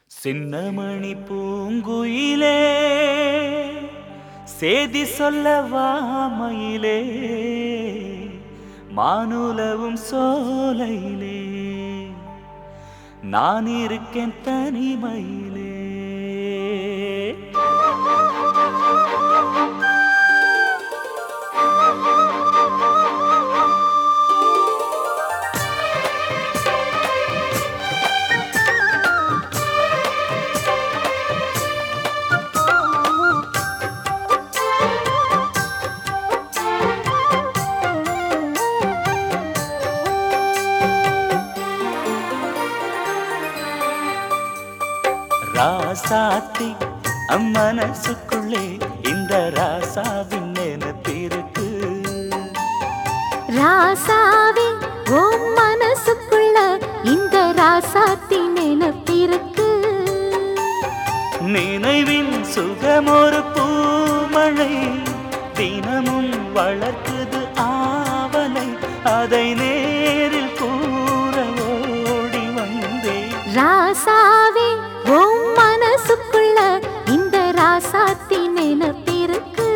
சின்னமணி பூங்குயிலே சேதி சொல்ல வாமையிலே மானுலவும் சோலையிலே நான் இருக்கேன் தனிமையிலே ராசாத்தி அம்மனசுக்குள்ளே இந்த ராசாவின் நினைப்பிருக்கு ராசாவே ஓம் மனசுக்குள்ள இந்த ராசாத்தி நினைப்பிருக்கு நினைவின் சுகமொரு பூமழை தினமும் வளர்க்குது ஆவலை அதை நேரில் கூற ஓடி வந்தேன் ராசாவே ஓம் மனசுக்குள்ள இந்த ராசாத்தி நினைப்பிருக்கு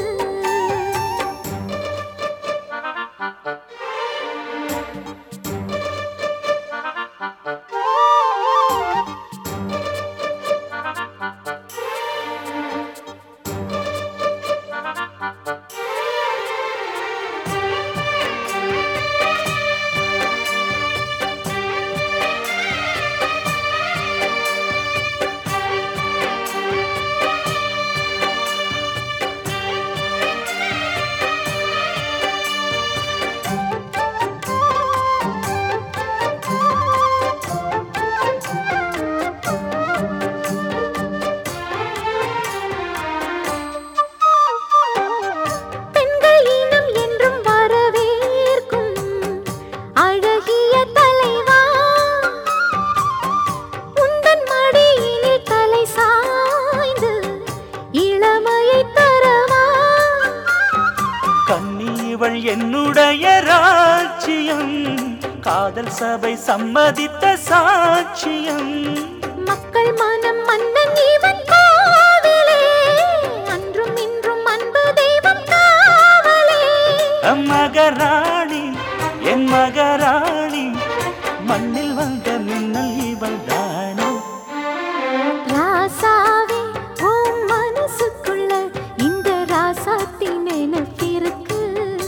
பெண்கள் இனம் என்றும் வரவேற்கும் அழகிய தலைவா உந்தன் மடியிலே தலை சாய்ந்து இளமையை தரவா கண்ணீவள் என்னுடைய ராஜ்யம் காதல் சபை சம்மதித்த சாட்சியம் மக்கள் மனம் மன்னன் இவன் கோவிலே அன்றும் இன்றும் அன்பு தெய்வம் காவலே மகராணி என் மகராணி மண்ணில் வந்த மின்னல் இவள் தானே ராசாவே உன் மனசுக்குள்ள இந்த ராசாத்தி நினைப்பிருக்கு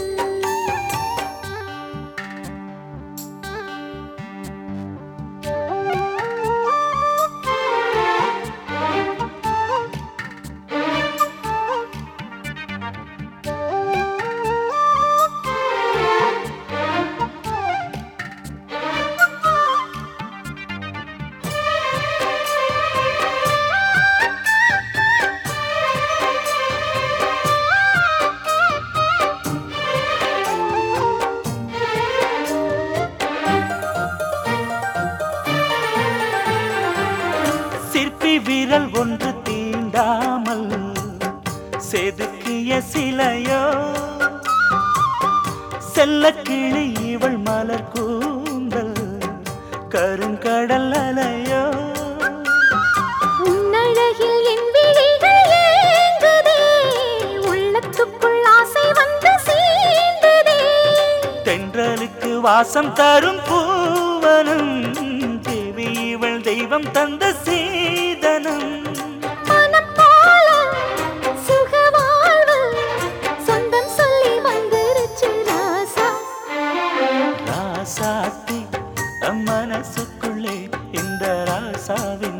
சிற்பி விரல் ஒன்று தீண்டாமல் செதுக்கிய சிலையோ செல்ல கிளி இவள் மலர் கூந்தல் கருங்கடல் அலையோ உன்னழகில் என் விழிகள் ஏங்குதே உள்ளத்துக்குள் ஆசை வந்து சேர்ந்ததே தென்றலுக்கு வாசம் தரும் பூவனம் தேவி இவள் தெய்வம் தந்த சீதனம் மனம் போல சுகவாழ்வு சொந்தம் சொல்லி வந்துருச்சு ராசா ராசாத்தி மனசுக்குள்ளே இந்த ராசாவின்